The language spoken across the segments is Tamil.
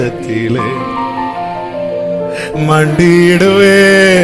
பாதத்திலே மண்டிடுவே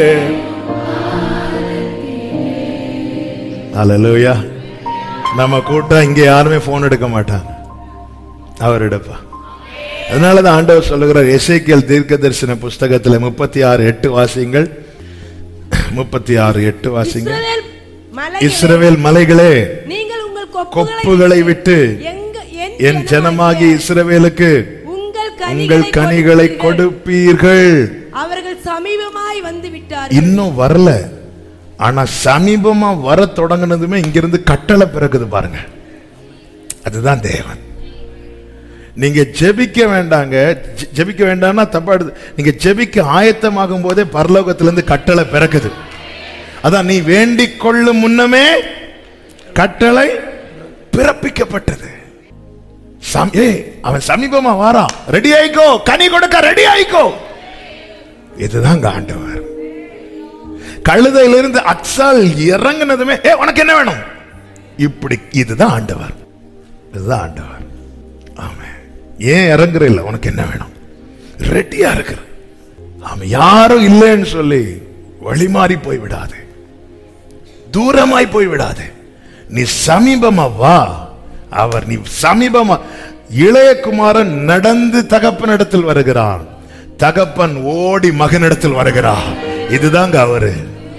அல்லேலூயா நம்ம கூட்டம் இங்க யாருமே போன் எடுக்க மாட்டாங்க அவர் எடுப்பா அதனாலதான் ஆண்டவர் சொல்லுகிறார் எசேக்கியல் தீர்க்க தரிசன புஸ்தகத்துல முப்பத்தி ஆறு எட்டு வாசிங்கள் முப்பத்தி ஆறு எட்டு வாசிங்கள் இஸ்ரவேல் மலைகளே, இஸ்ரவேல் மலைகளே நீங்கள் உங்கள் கொப்புகளை விட்டு எங்க- என் ஜனமாகி இஸ்ரவேலுக்கு உங்கள் உங்கள் கனிகளை கனிகளை கொடுப்பீர்கள். கொடுப்பீர்கள் அவர்கள் சமீபமாய் வந்து விட்டார்கள் இன்னும் வரல ஆனா சமீபமா வர தொடங்குனதுமே இங்கிருந்து கட்டளை பிறகுது பாருங்க அதுதான் தேவன் நீங்க ஜெபிக்க வேண்டாங்க ஜெ- ஜெபிக்க வேண்டாம்னா தப்பா எடுத்து நீங்க ஜெபிக்க ஆயத்தமாகும் போதே பரலோகத்திலிருந்து கட்டளை பிறக்குது அதான் நீ வேண்டிக் கொள்ளும் முன்னமே கட்டளை பிறப்பிக்கப்பட்டது சம்- ஏய், அவன் சமீபமா வாரான் ரெடி ஆயிக்கோ கனி கொடுக்க ரெடி ஆயிக்கோ இதுதான் ஆண்டவர் கழுதையிலிருந்து அக்சால் இறங்குனதுமே ஏ உனக்கு என்ன வேணும் இப்படி இதுதான் ஆண்டவர் இதுதான் ஆண்டவர் ஆமே ஏன் இறங்குற இல்ல உனக்கு என்ன வேணும் ரெடியா இருக்கிற ஆமா யாரும் இல்லைன்னு சொல்லி வழி மாறி போய் விடாது தூரமாய் போய் விடாது நீ சமீபமா வா அவர் நீ சமீபமா இளையகுமாரன் நடந்து தகப்பனிடத்தில் வருகிறான் தகப்பன் ஓடி மகனிடத்தில் வருகிறான் இதுதாங்க அவரு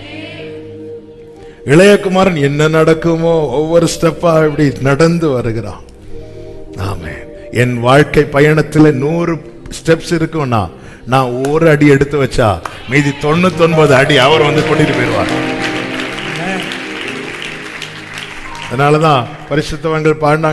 இளையகுமாரன் என்ன நடக்குமோ ஒவ்வொரு ஸ்டெப்பா இப்படி நடந்து வருகிறான் ஆமே என் வாழ்க்கை பயணத்துல நூறு ஸ்டெப்ஸ் இருக்கும்னா நான் ஒரு அடி எடுத்து வச்சா மீதி தொண்ணூத்தி ஒன்பது அடி அவர் வந்து கொண்டுட்டு போயிடுவார் அதனாலதான் பரிசுத்தவங்கள் பாடினாங்க